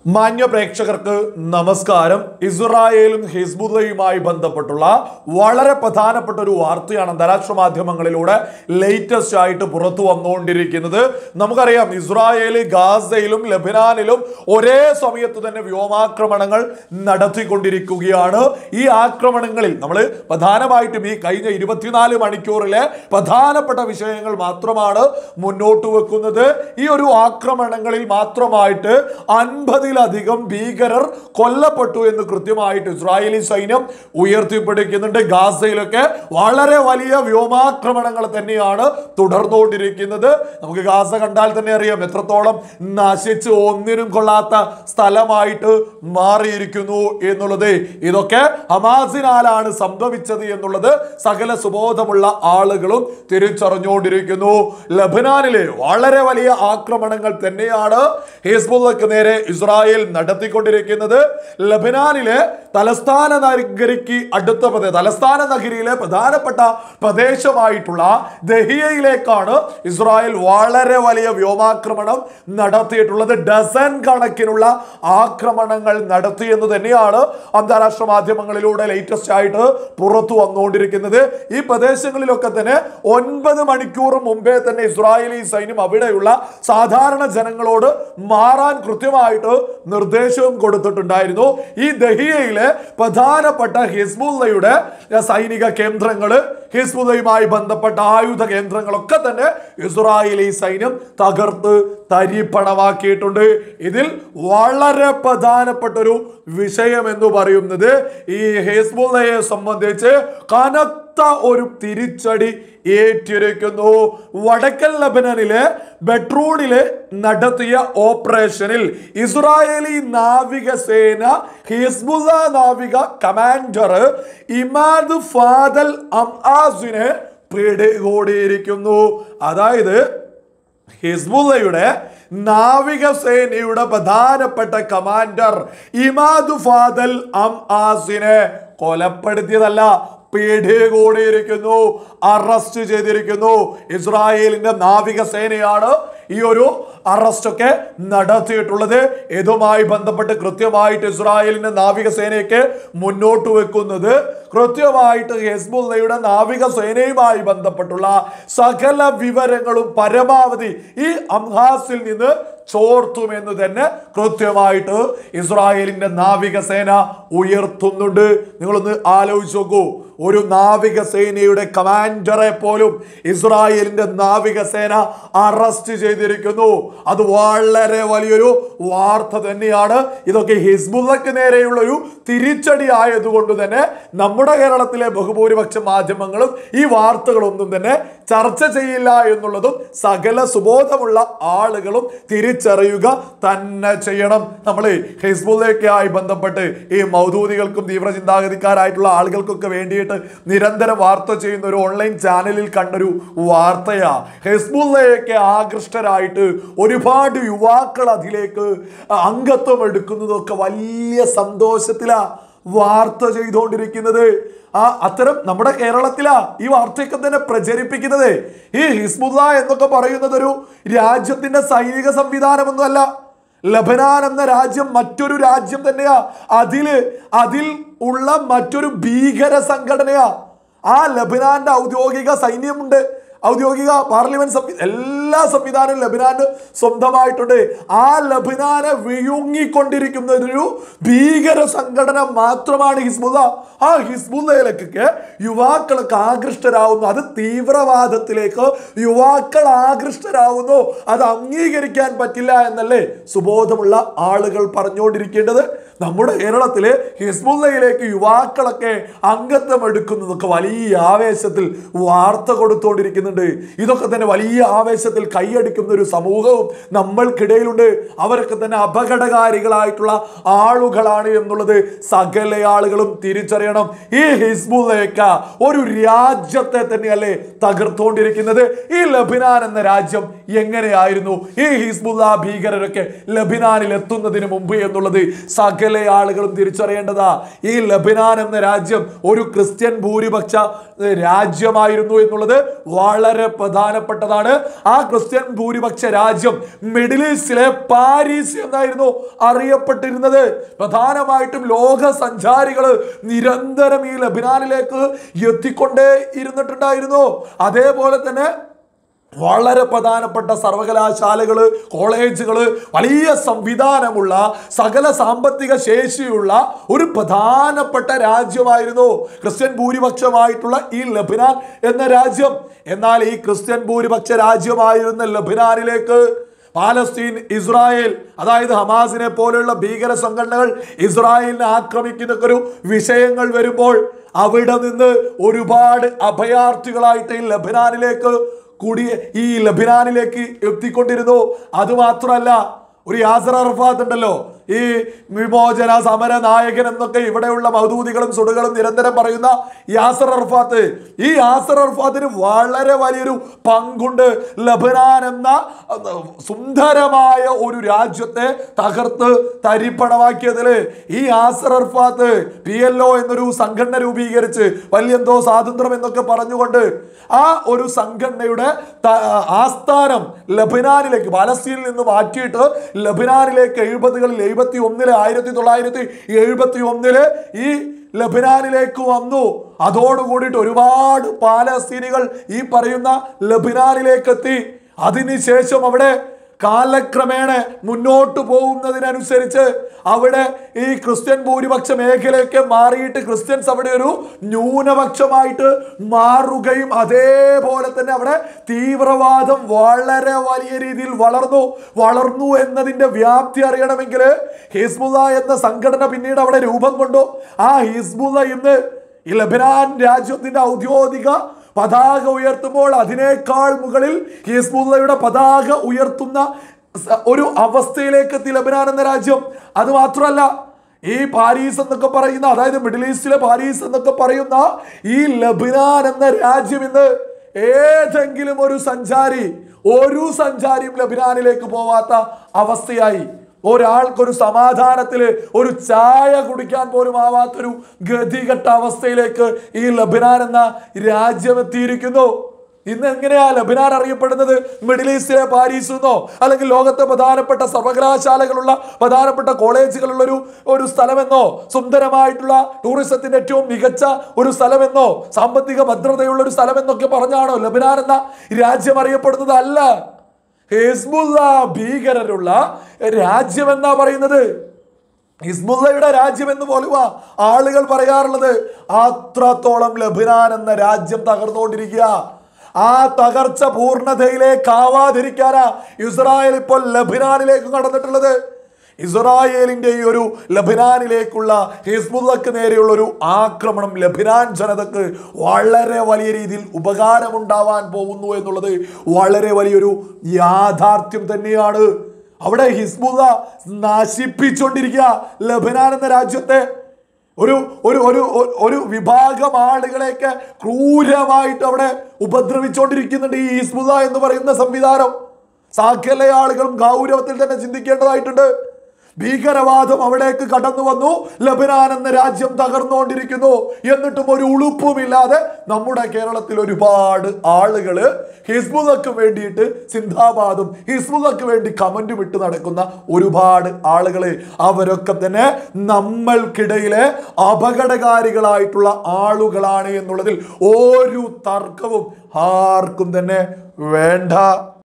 മാന്യ പ്രേക്ഷകർക്ക് നമസ്കാരം ഇസ്രായേലും ഹിസ്ബുല്ലയുമായി ബന്ധപ്പെട്ടുള്ള വളരെ പ്രധാനപ്പെട്ട ഒരു വാർത്തയാണ് അന്താരാഷ്ട്ര മാധ്യമങ്ങളിലൂടെ ലേറ്റസ്റ്റ് ആയിട്ട് പുറത്തു വന്നുകൊണ്ടിരിക്കുന്നത് നമുക്കറിയാം ഇസ്രായേൽ ഗാസയിലും ലബനാനിലും ഒരേ സമയത്ത് തന്നെ വ്യോമാക്രമണങ്ങൾ നടത്തിക്കൊണ്ടിരിക്കുകയാണ് ഈ ആക്രമണങ്ങളിൽ നമ്മൾ പ്രധാനമായിട്ടും ഈ കഴിഞ്ഞ ഇരുപത്തിനാല് മണിക്കൂറിലെ പ്രധാനപ്പെട്ട വിഷയങ്ങൾ മാത്രമാണ് മുന്നോട്ട് വെക്കുന്നത് ഈ ഒരു ആക്രമണങ്ങളിൽ മാത്രമായിട്ട് അൻപതിലധികം ഭീകരർ കൊല്ലപ്പെട്ടു എന്ന് കൃത്യമായിട്ട് ഇസ്രായേലി സൈന്യം ഉയർത്തിപ്പിടിക്കുന്നുണ്ട് ഗാസയിലൊക്കെ വളരെ വലിയ വ്യോമാക്രമണങ്ങൾ തന്നെയാണ് തുടർന്നുകൊണ്ടിരിക്കുന്നത് നമുക്ക് ഗാസ കണ്ടാൽ തന്നെ അറിയാം എത്രത്തോളം നശിച്ച് ഒന്നിനും കൊള്ളാത്ത സ്ഥലമായിട്ട് മാറിയിരിക്കുന്നു എന്നുള്ളത് ഇതൊക്കെ ഹമാസിനാലാണ് സംഭവിച്ചത് എന്നുള്ളത് സകല സുബോധമുള്ള ആളുകളും തിരിച്ചറിഞ്ഞുകൊണ്ടിരിക്കുന്നു ലബനാനിലെ വളരെ വലിയ ആക്രമണങ്ങൾ തന്നെയാണ് ഹിസ്ബുള്ളക്ക് നേരെ ഇസ്രായേൽ നടത്തിക്കൊണ്ടിരിക്കുന്നത് ലബനാനിലെ തലസ്ഥാന നഗരിക്ക് അടുത്ത പ്രദേശം തലസ്ഥാന നഗരിയിലെ പ്രധാനപ്പെട്ട പ്രദേശമായിട്ടുള്ള ദഹിയയിലേക്കാണ് ഇസ്രായേൽ വളരെ വലിയ വ്യോമാക്രമണം നടത്തിയിട്ടുള്ളത് ഡസൻ കണക്കിനുള്ള ആക്രമണങ്ങൾ നടത്തി എന്ന് തന്നെയാണ് അന്താരാഷ്ട്ര മാധ്യമങ്ങളിലൂടെ ലേറ്റസ്റ്റ് ആയിട്ട് പുറത്തു വന്നുകൊണ്ടിരിക്കുന്നത് ഈ പ്രദേശങ്ങളിലൊക്കെ തന്നെ ഒൻപത് മണിക്കൂർ മുമ്പേ തന്നെ ഇസ്രായേലി സൈന്യം അവിടെയുള്ള സാധാരണ ജനങ്ങളോട് മാറാൻ കൃത്യമായിട്ട് നിർദ്ദേശവും കൊടുത്തിട്ടുണ്ടായിരുന്നു ഈ ദഹിയയിലെ പ്രധാനപ്പെട്ട ഹിസ്ബുള്ളയുടെ സൈനിക കേന്ദ്രങ്ങള് ഹിസ്ബുള്ളയുമായി ബന്ധപ്പെട്ട ആയുധ കേന്ദ്രങ്ങളൊക്കെ തന്നെ ഇസ്രായേലി സൈന്യം തകർത്ത് തരിപ്പണമാക്കിയിട്ടുണ്ട് ഇതിൽ വളരെ പ്രധാനപ്പെട്ട ഒരു വിഷയം എന്ന് പറയുന്നത് ഈ ഹിസ്ബുള്ളയെ സംബന്ധിച്ച് കനത്ത ഒരു തിരിച്ചടി ഏറ്റിരിക്കുന്നു വടക്കൻ ലബനനിലെ ബെട്രൂണില് നടത്തിയ ഓപ്പറേഷനിൽ ഇസ്രായേലി നാവികസേന ഹിസ്ബുള്ള നാവിക കമാൻഡർ ഇമാദ് ഫാദൽ അംആസിനെ പിടികൂടിയിരിക്കുന്നു അതായത് ഹിസ്ബുള്ളയുടെ നാവികസേനയുടെ പ്രധാനപ്പെട്ട കമാൻഡർ ഇമാദു ഫാദൽ അം ആസിനെ കൊലപ്പെടുത്തിയതല്ല പിടികൂടിയിരിക്കുന്നു അറസ്റ്റ് ചെയ്തിരിക്കുന്നു ഇസ്രായേലിന്റെ നാവികസേനയാണ് ഈ ഒരു അറസ്റ്റ് ഒക്കെ നടത്തിയിട്ടുള്ളത് ഇതുമായി ബന്ധപ്പെട്ട് കൃത്യമായിട്ട് ഇസ്രായേലിന്റെ നാവികസേനയ്ക്ക് മുന്നോട്ട് വെക്കുന്നത് കൃത്യമായിട്ട് ഹെസ്ബുള്ളയുടെ നാവികസേനയുമായി ബന്ധപ്പെട്ടുള്ള സകല വിവരങ്ങളും പരമാവധി ഈ അംഹാസിൽ നിന്ന് ചോർത്തുമെന്ന് തന്നെ കൃത്യമായിട്ട് ഇസ്രായേലിന്റെ നാവികസേന ഉയർത്തുന്നുണ്ട് നിങ്ങളൊന്ന് ആലോചിച്ച് നോക്കൂ ഒരു നാവികസേനയുടെ കമാൻഡറെ പോലും ഇസ്രായേലിന്റെ നാവികസേന അറസ്റ്റ് ചെയ്തിരിക്കുന്നു അത് വളരെ വലിയൊരു വാർത്ത തന്നെയാണ് ഇതൊക്കെ ഹിസ്ബുള്ളക്ക് നേരെയുള്ള ഒരു തിരിച്ചടി ആയതുകൊണ്ട് തന്നെ നമ്മുടെ കേരളത്തിലെ ബഹുഭൂരിപക്ഷ മാധ്യമങ്ങളും ഈ വാർത്തകളൊന്നും തന്നെ ചർച്ച ചെയ്യില്ല എന്നുള്ളതും സകല സുബോധമുള്ള ആളുകളും തിരിച്ചറിയുക തന്നെ ചെയ്യണം നമ്മൾ ഹിസ്ബുള്ളയൊക്കെയായി ബന്ധപ്പെട്ട് ഈ മൗദൂദികൾക്കും തീവ്ര ചിന്താഗതിക്കാരായിട്ടുള്ള ആളുകൾക്കൊക്കെ വേണ്ടിയിട്ട് നിരന്തരം വാർത്ത ചെയ്യുന്ന ഒരു ഓൺലൈൻ ചാനലിൽ കണ്ടൊരു വാർത്തയാ ഹെസ്ബുള്ളയൊക്കെ ആകൃഷ്ടരായിട്ട് ഒരുപാട് യുവാക്കൾ അതിലേക്ക് അംഗത്വം എടുക്കുന്നതൊക്കെ വലിയ സന്തോഷത്തിലാ വാർത്ത ചെയ്തുകൊണ്ടിരിക്കുന്നത് ആ അത്തരം നമ്മുടെ കേരളത്തിലാ ഈ വാർത്തയൊക്കെ തന്നെ പ്രചരിപ്പിക്കുന്നത് ഈ ഹിസ്ബുല്ല എന്നൊക്കെ പറയുന്നത് ഒരു രാജ്യത്തിന്റെ സൈനിക സംവിധാനമൊന്നുമല്ല ലബനാൻ എന്ന രാജ്യം മറ്റൊരു രാജ്യം തന്നെയാ അതില് അതിൽ ഉള്ള മറ്റൊരു ഭീകര സംഘടനയാ ആ ലബനാന്റെ ഔദ്യോഗിക സൈന്യമുണ്ട് ഔദ്യോഗിക പാർലമെന്റ് സംവി എല്ലാ സംവിധാനവും ലബനാന് സ്വന്തമായിട്ടുണ്ട് ആ ലബനാനെ വിഴുങ്ങിക്കൊണ്ടിരിക്കുന്ന ഒരു ഭീകര സംഘടന മാത്രമാണ് ഹിസ്ബുല്ല ആ ഹിസ്ബുല്ലയിലേക്കൊക്കെ യുവാക്കളൊക്കെ ആകൃഷ്ടരാകുന്നു അത് തീവ്രവാദത്തിലേക്ക് യുവാക്കൾ ആകൃഷ്ടരാകുന്നു അത് അംഗീകരിക്കാൻ പറ്റില്ല എന്നല്ലേ സുബോധമുള്ള ആളുകൾ പറഞ്ഞുകൊണ്ടിരിക്കേണ്ടത് നമ്മുടെ കേരളത്തില് ഹിസ്ബുല്ലയിലേക്ക് യുവാക്കളൊക്കെ അംഗത്വം എടുക്കുന്നതൊക്കെ വലിയ ആവേശത്തിൽ വാർത്ത കൊടുത്തുകൊണ്ടിരിക്കുന്നുണ്ട് ഇതൊക്കെ തന്നെ വലിയ ആവേശത്തിൽ കൈയടിക്കുന്ന ഒരു സമൂഹവും നമ്മൾക്കിടയിലുണ്ട് അവരൊക്കെ തന്നെ അപകടകാരികളായിട്ടുള്ള ആളുകളാണ് എന്നുള്ളത് സകല ആളുകളും തിരിച്ചറിയണം ഈ ഹിസ്ബുല്ലയൊക്കെ ഒരു രാജ്യത്തെ തന്നെയല്ലേ തകർത്തുകൊണ്ടിരിക്കുന്നത് ഈ ലബിനാൻ എന്ന രാജ്യം എങ്ങനെയായിരുന്നു ഈ ഹിസ്ബുല്ല ഭീകരരൊക്കെ ലബിനാനിൽ എത്തുന്നതിന് മുമ്പ് എന്നുള്ളത് സകല ആളുകളും തിരിച്ചറിയേണ്ടതാ ഈ ലബിനാൻ എന്ന രാജ്യം ഒരു ക്രിസ്ത്യൻ ഭൂരിപക്ഷ ഏർ, രാജ്യമായിരുന്നു എന്നുള്ളത് വളരെ പ്രധാനപ്പെട്ടതാണ് ആ ക്രിസ്ത്യൻ ഭൂരിപക്ഷ രാജ്യം മിഡിൽ ഈസ്റ്റിലെ പാരീസ് എന്നായിരുന്നു അറിയപ്പെട്ടിരുന്നത് പ്രധാനമായിട്ടും ലോക സഞ്ചാരികൾ നിരന്തരം ഈ ലബനാനിലേക്ക് എത്തിക്കൊണ്ടേ ഇരുന്നിട്ടുണ്ടായിരുന്നു അതേപോലെ തന്നെ വളരെ പ്രധാനപ്പെട്ട സർവകലാശാലകള് കോളേജുകള് വലിയ സംവിധാനമുള്ള സകല സാമ്പത്തിക ശേഷിയുള്ള ഒരു പ്രധാനപ്പെട്ട രാജ്യമായിരുന്നു ക്രിസ്ത്യൻ ഭൂരിപക്ഷമായിട്ടുള്ള ഈ ലബനാൻ എന്ന രാജ്യം എന്നാൽ ഈ ക്രിസ്ത്യൻ ഭൂരിപക്ഷ രാജ്യമായിരുന്ന ലബനാനിലേക്ക് പാലസ്തീൻ ഇസ്രായേൽ അതായത് ഹമാസിനെ പോലെയുള്ള ഭീകര സംഘടനകൾ ഇസ്രായേലിനെ ആക്രമിക്കുന്ന ഒരു വിഷയങ്ങൾ വരുമ്പോൾ അവിടെ നിന്ന് ഒരുപാട് അഭയാർത്ഥികളായിട്ട് ഈ ലബനാനിലേക്ക് കൂടി ഈ ലബനാനിലേക്ക് എത്തിക്കൊണ്ടിരുന്നു അതുമാത്രമല്ല ഒരു യാസർ അറഫാത്ത് ഉണ്ടല്ലോ ഈ വിമോചന സമര നായകൻ എന്നൊക്കെ ഇവിടെയുള്ള മൗദൂദികളും സുടുകളും നിരന്തരം പറയുന്ന യാസർ അറഫാത്ത് ഈ യാസർ അറഫാത്തിന് വളരെ വലിയൊരു പങ്കുണ്ട് ലബനാൻ എന്ന അഹ്, സുന്ദരമായ ഒരു രാജ്യത്തെ തകർത്ത് തരിപ്പണമാക്കിയതിൽ ഈ Yasser Arafat P L O എന്നൊരു സംഘടന രൂപീകരിച്ച് വലിയെന്തോ സ്വാതന്ത്ര്യം എന്നൊക്കെ പറഞ്ഞുകൊണ്ട് ആ ഒരു സംഘടനയുടെ ത- ആസ്ഥാനം ലബനാനിലേക്ക് പാലസ്തീനിൽ നിന്ന് മാറ്റിയിട്ട് ലബനാനിലേക്ക് എഴുപതുകളിൽ എഴുപത്തി ഒന്നില് ആയിരത്തി തൊള്ളായിരത്തി എഴുപത്തി ഒന്നില് ഈ ലബനാനിലേക്ക് വന്നു അതോടുകൂടിയിട്ട് ഒരുപാട് പാലസ്തീനികൾ ഈ പറയുന്ന ലബനാനിലേക്ക് എത്തി അതിനുശേഷം അവിടെ കാലക്രമേണ മുന്നോട്ട് പോകുന്നതിനനുസരിച്ച് അവിടെ ഈ ക്രിസ്ത്യൻ ഭൂരിപക്ഷ മേഖലയൊക്കെ മാറിയിട്ട് ക്രിസ്ത്യൻസ് അവിടെ ഒരു ന്യൂനപക്ഷമായിട്ട് മാറുകയും അതേപോലെ തന്നെ അവിടെ തീവ്രവാദം വളരെ വലിയ രീതിയിൽ വളർന്നു വളർന്നു എന്നതിന്റെ വ്യാപ്തി അറിയണമെങ്കിൽ ഹിസ്ബുള്ള എന്ന സംഘടന പിന്നീട് അവിടെ രൂപം കൊണ്ടു ആ ഹിസ്ബുള്ള ഇന്ന് ഈ ലബനാൻ രാജ്യത്തിന്റെ ഔദ്യോഗിക പതാക ഉയർത്തുമ്പോൾ അതിനേക്കാൾ മുകളിൽ ഹിസ്ബുള്ളയുടെ പതാക ഉയർത്തുന്ന സ- ഒരു അവസ്ഥയിലേക്ക് എത്തി ലബനാൻ എന്ന രാജ്യം അത് മാത്രമല്ല ഈ പാരീസ് എന്നൊക്കെ പറയുന്ന അതായത് മിഡിൽ ഈസ്റ്റിലെ പാരീസ് എന്നൊക്കെ പറയുന്ന ഈ ലബനാൻ എന്ന രാജ്യം ഇന്ന് ഏതെങ്കിലും ഒരു സഞ്ചാരി ഒരു സഞ്ചാരിയും ലബനാനിലേക്ക് പോവാത്ത അവസ്ഥയായി ഒരാൾക്കൊരു സമാധാനത്തില് ഒരു ചായ കുടിക്കാൻ പോലും ആവാത്തൊരു ഗതികെട്ട അവസ്ഥയിലേക്ക് ഈ ലബനാൻ എന്ന രാജ്യം എത്തിയിരിക്കുന്നു ഇന്ന് എങ്ങനെയാ ലബനാൻ അറിയപ്പെടുന്നത് മിഡിൽ ഈസ്റ്റിലെ പാരീസ് എന്നോ അല്ലെങ്കിൽ ലോകത്തെ പ്രധാനപ്പെട്ട സർവകലാശാലകളുള്ള പ്രധാനപ്പെട്ട കോളേജുകളുള്ള ഒരു ഒരു സ്ഥലമെന്നോ സുന്ദരമായിട്ടുള്ള ടൂറിസത്തിന്റെ ഏറ്റവും മികച്ച ഒരു സ്ഥലമെന്നോ സാമ്പത്തിക ഭദ്രതയുള്ള ഒരു സ്ഥലമെന്നൊക്കെ പറഞ്ഞാണോ ലബനാൻ എന്ന രാജ്യം അറിയപ്പെടുന്നത് അല്ല ഹിസ്ബുള്ള ഭീകരരുള്ള രാജ്യമെന്നാ പറയുന്നത് ഹിസ്ബുള്ളയുടെ രാജ്യം എന്ന് പോലുവാ ആളുകൾ പറയാറുള്ളത് അത്രത്തോളം ലബനാൻ എന്ന രാജ്യം തകർന്നുകൊണ്ടിരിക്കുക ആ തകർച്ച പൂർണ്ണതയിലേക്ക് ആവാതിരിക്കാനാ ഇസ്രായേൽ ഇപ്പോൾ ലബനാനിലേക്ക് കടന്നിട്ടുള്ളത് ഇസ്രായേലിന്റെ ഈ ഒരു ലബനാനിലേക്കുള്ള ഹിസ്ബുള്ളക്ക് നേരെയുള്ള ഒരു ആക്രമണം ലബനാൻ ജനതക്ക് വളരെ വലിയ രീതിയിൽ ഉപകാരമുണ്ടാവാൻ പോകുന്നു എന്നുള്ളത് വളരെ വലിയൊരു യാഥാർത്ഥ്യം തന്നെയാണ് അവിടെ ഹിസ്ബുള്ള നശിപ്പിച്ചുകൊണ്ടിരിക്കുക ലബനാൻ എന്ന രാജ്യത്തെ ഒരു ഒരു ഒരു ഒരു- ഒരു വിഭാഗം ആളുകളെയൊക്കെ ക്രൂരമായിട്ട് അവിടെ ഉപദ്രവിച്ചുകൊണ്ടിരിക്കുന്നുണ്ട് ഈ ഹിസ്ബുള്ള എന്ന് പറയുന്ന സംവിധാനം സകല ആളുകളും ഗൗരവത്തിൽ തന്നെ ചിന്തിക്കേണ്ടതായിട്ടുണ്ട് ഭീകരവാദം അവിടേക്ക് കടന്നു വന്നു ലബനാൻ എന്ന രാജ്യം തകർന്നുകൊണ്ടിരിക്കുന്നു എന്നിട്ടും ഒരു ഉളുപ്പുമില്ലാതെ നമ്മുടെ കേരളത്തിൽ ഒരുപാട് ആളുകള് ഹിസ്ബുള്ളക്ക് വേണ്ടിയിട്ട് സിന്ധാബാദും ഹിസ്ബുള്ളക്ക് വേണ്ടി കമന്റും ഇട്ട് നടക്കുന്ന ഒരുപാട് ആളുകള് അവരൊക്കെ തന്നെ നമ്മൾക്കിടയിലെ അപകടകാരികളായിട്ടുള്ള ആളുകളാണ് എന്നുള്ളതിൽ ഒരു തർക്കവും ആർക്കും തന്നെ വേണ്ട